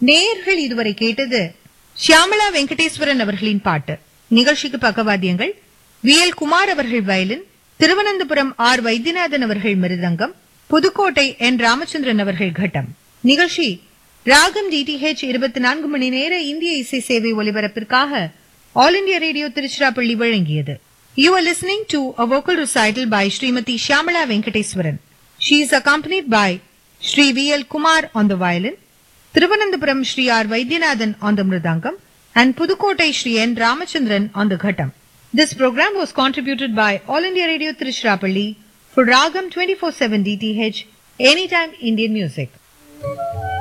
நேயர்கள் இதுவரை கேட்டது ஷியாமளா வெங்கடேஸ்வரன் அவர்களின் பாட்டு நிகழ்ச்சிக்கு பக்கவாத்தியங்கள் வி எல் குமார் அவர்கள் வயலின் திருவனந்தபுரம் ஆர் வைத்தியநாதன் அவர்கள் மிருதங்கம் புதுக்கோட்டை என் ராமச்சந்திரன் அவர்கள் கட்டம் நிகழ்ச்சி ராகம் டிடிஹெச் இருபத்தி நான்கு மணி நேர இந்திய இசை சேவை ஒலிபரப்பிற்காக ஆல் இண்டியா ரேடியோ திருச்சிராப்பள்ளி வழங்கியது you are listening to a vocal recital by Shrimati Shyamala Venkateswaran She is accompanied by Sri V.L. Kumar on the violin, Thiruvananthapuram Sri R. Vaidyanathan on the mridangam, and Pudukottai Sri N. Ramachandran on the ghatam. This program was contributed by All India Radio Tiruchirappalli for Ragam 24/7 DTH Anytime Indian Music.